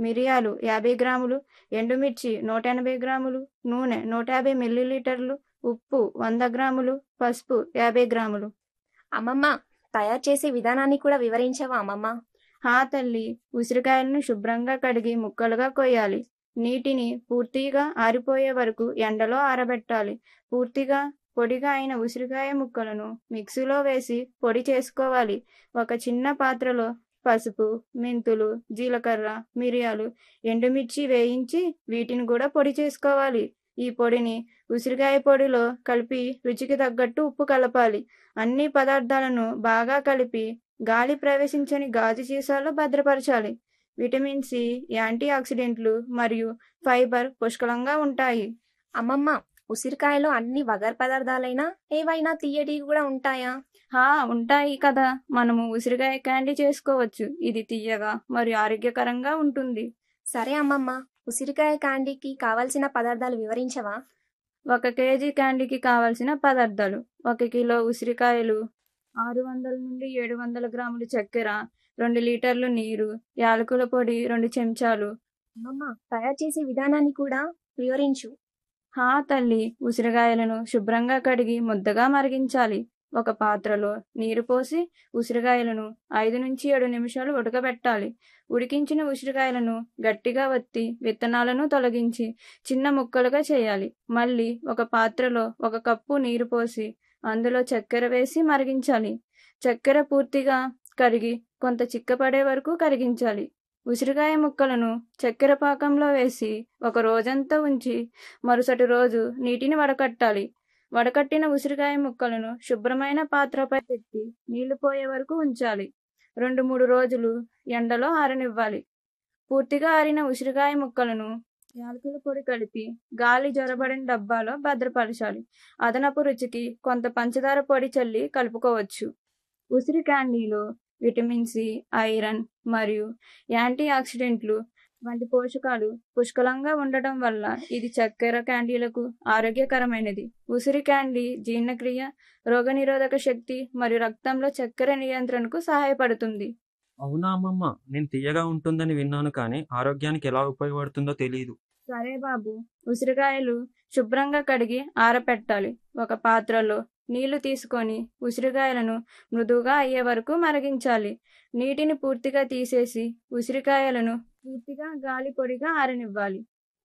మిరియాలు యాభై గ్రాములు ఎండుమిర్చి నూట ఎనభై గ్రాములు నూనె నూట యాభై మిల్లీలీటర్లు ఉప్పు వంద గ్రాములు పసుపు యాభై గ్రాములు అమ్మమ్మ తయారు చేసే విధానాన్ని కూడా వివరించవా అమ్మమ్మ హా తల్లి ఉసిరికాయలను శుభ్రంగా కడిగి ముక్కలుగా కొయ్యాలి నీటిని పూర్తిగా ఆరిపోయే వరకు ఎండలో ఆరబెట్టాలి పూర్తిగా పొడిగా అయిన ఉసిరికాయ ముక్కలను మిక్సీలో వేసి పొడి చేసుకోవాలి ఒక చిన్న పాత్రలో పసుపు మెంతులు జీలకర్ర మిరియాలు ఎండుమిర్చి వేయించి వీటిని కూడా పొడి చేసుకోవాలి ఈ పొడిని ఉసిరికాయ పొడిలో కలిపి రుచికి తగ్గట్టు ఉప్పు కలపాలి అన్ని పదార్థాలను బాగా కలిపి గాలి ప్రవేశించని గాజు సీసాలో భద్రపరచాలి విటమిన్ సి యాంటీ ఆక్సిడెంట్లు మరియు ఫైబర్ పుష్కలంగా ఉంటాయి అమ్మమ్మ ఉసిరికాయలో అన్ని వగర్ పదార్థాలైనా ఏవైనా తీయటి కూడా ఉంటాయా హా ఉంటాయి కదా మనము ఉసిరికాయ క్యాండీ చేసుకోవచ్చు ఇది తీయగా మరియు ఆరోగ్యకరంగా ఉంటుంది సరే అమ్మమ్మ ఉసిరికాయ క్యాండీకి కావలసిన పదార్థాలు వివరించవా ఒక కేజీ క్యాండీకి కావలసిన పదార్థాలు ఒక కిలో ఉసిరికాయలు ఆరు వందల నుండి ఏడు వందల గ్రాములు చక్కెర రెండు లీటర్లు నీరు యాలకుల పొడి రెండు చెంచాలు అమ్మమ్మ తయారు చేసే విధానాన్ని కూడా వివరించు హా తల్లి ఉసిరికాయలను శుభ్రంగా కడిగి ముద్దగా మరిగించాలి ఒక పాత్రలో నీరు పోసి ఉసిరికాయలను ఐదు నుంచి ఏడు నిమిషాలు ఉడకబెట్టాలి ఉడికించిన ఉసిరికాయలను గట్టిగా వత్తి విత్తనాలను తొలగించి చిన్న ముక్కలుగా చేయాలి మళ్ళీ ఒక పాత్రలో ఒక కప్పు నీరు పోసి అందులో చక్కెర వేసి మరిగించాలి చక్కెర పూర్తిగా కరిగి కొంత చిక్కపడే వరకు కరిగించాలి ఉసిరికాయ ముక్కలను చక్కెర పాకంలో వేసి ఒక రోజంతా ఉంచి మరుసటి రోజు నీటిని వడకట్టాలి వడకట్టిన ఉసిరికాయ ముక్కలను శుభ్రమైన పాత్రపై పెట్టి నీళ్లు పోయే వరకు ఉంచాలి రెండు మూడు రోజులు ఎండలో ఆరనివ్వాలి పూర్తిగా ఆరిన ఉసిరికాయ ముక్కలను యాలకుల పొడి కలిపి గాలి జొరబడిన డబ్బాలో భద్రపరచాలి అదనపు రుచికి కొంత పంచదార పొడి చల్లి కలుపుకోవచ్చు ఉసిరి క్యాండీలో విటమిన్ సి ఐరన్ మరియు యాంటీ ఆక్సిడెంట్లు వంటి పోషకాలు పుష్కలంగా ఉండటం వల్ల ఇది చక్కెర క్యాండీలకు ఆరోగ్యకరమైనది ఉసిరి క్యాండీ జీర్ణక్రియ రోగనిరోధక శక్తి మరియు రక్తంలో చక్కెర నియంత్రణకు సహాయపడుతుంది అవునా అమ్మమ్మ నేను తీయగా ఉంటుందని విన్నాను కానీ ఆరోగ్యానికి ఎలా ఉపయోగపడుతుందో తెలియదు సరే బాబు ఉసిరికాయలు శుభ్రంగా కడిగి ఆరపెట్టాలి ఒక పాత్రలో నీళ్లు తీసుకొని ఉసిరికాయలను మృదువుగా అయ్యే వరకు మరిగించాలి నీటిని పూర్తిగా తీసేసి ఉసిరికాయలను పూర్తిగా గాలి పొడిగా ఆరనివ్వాలి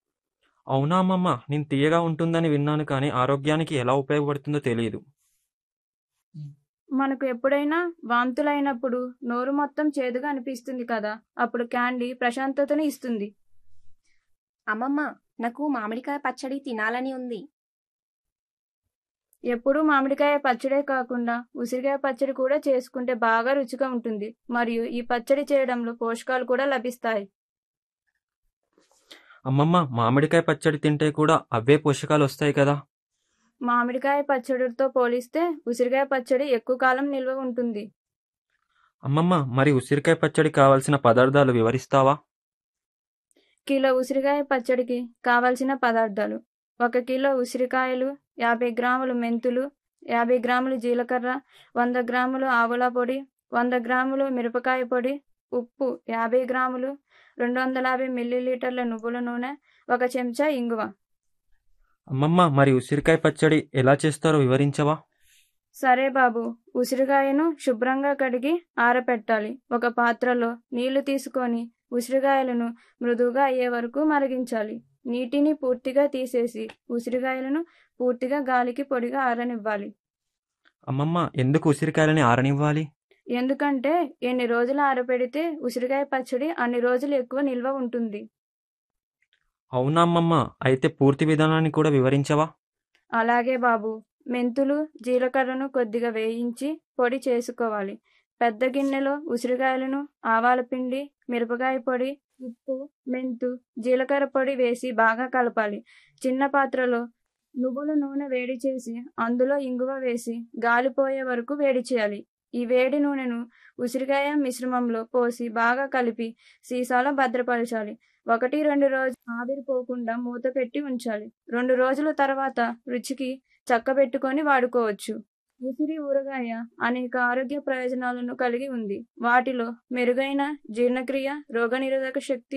అవునా అమ్మమ్మ నేను తీయగా ఉంటుందని విన్నాను కానీ ఆరోగ్యానికి ఎలా ఉపయోగపడుతుందో తెలియదు మనకు ఎప్పుడైనా వాంతులైనప్పుడు నోరు మొత్తం చేదుగా అనిపిస్తుంది కదా అప్పుడు క్యాండీ ప్రశాంతతను ఇస్తుంది అమ్మమ్మ నాకు మామిడికాయ పచ్చడి తినాలని ఉంది ఎప్పుడూ మామిడికాయ పచ్చడే కాకుండా ఉసిరికాయ పచ్చడి కూడా చేసుకుంటే బాగా రుచిగా ఉంటుంది మరియు ఈ పచ్చడి చేయడంలో పోషకాలు కూడా లభిస్తాయి అమ్మమ్మ మామిడికాయ పచ్చడి తింటే కూడా అవే పోషకాలు వస్తాయి కదా మామిడికాయ పచ్చడితో పోలిస్తే ఉసిరికాయ పచ్చడి ఎక్కువ కాలం నిల్వ ఉంటుంది అమ్మమ్మ మరి ఉసిరికాయ పచ్చడి కావాల్సిన పదార్థాలు వివరిస్తావా కిలో ఉసిరికాయ పచ్చడికి కావలసిన పదార్థాలు ఒక కిలో ఉసిరికాయలు యాభై గ్రాములు మెంతులు యాభై గ్రాములు జీలకర్ర వంద గ్రాములు ఆవుల పొడి వంద గ్రాములు మిరపకాయ పొడి ఉప్పు యాభై గ్రాములు రెండు వందల యాభై మిల్లీలీటర్ల నువ్వుల నూనె ఒక చెంచా ఇంగువ అమ్మమ్మ మరి ఉసిరికాయ పచ్చడి ఎలా చేస్తారో వివరించవా సరే బాబు ఉసిరికాయను శుభ్రంగా కడిగి ఆరపెట్టాలి ఒక పాత్రలో నీళ్లు తీసుకొని ఉసిరికాయలను మృదువుగా అయ్యే వరకు మరిగించాలి నీటిని పూర్తిగా తీసేసి ఉసిరికాయలను పూర్తిగా గాలికి పొడిగా ఆరనివ్వాలి అమ్మమ్మ ఎందుకు ఉసిరికాయలని ఆరనివ్వాలి ఎందుకంటే ఎన్ని రోజులు ఆరపెడితే ఉసిరికాయ పచ్చడి అన్ని రోజులు ఎక్కువ నిల్వ ఉంటుంది అవునా అమ్మమ్మ అయితే పూర్తి విధానాన్ని కూడా వివరించవా అలాగే బాబు మెంతులు జీలకర్రను కొద్దిగా వేయించి పొడి చేసుకోవాలి పెద్ద గిన్నెలో ఉసిరికాయలను ఆవాల పిండి మిరపకాయ పొడి ఉప్పు మెంతు జీలకర్ర పొడి వేసి బాగా కలపాలి చిన్న పాత్రలో నువ్వుల నూనె వేడి చేసి అందులో ఇంగువ వేసి గాలిపోయే వరకు వేడి చేయాలి ఈ వేడి నూనెను ఉసిరికాయ మిశ్రమంలో పోసి బాగా కలిపి సీసాలో భద్రపరచాలి ఒకటి రెండు రోజులు ఆవిరిపోకుండా మూత పెట్టి ఉంచాలి రెండు రోజుల తర్వాత రుచికి చక్కబెట్టుకొని వాడుకోవచ్చు ఉసిరి ఊరగాయ అనేక ఆరోగ్య ప్రయోజనాలను కలిగి ఉంది వాటిలో మెరుగైన జీర్ణక్రియ రోగనిరోధక శక్తి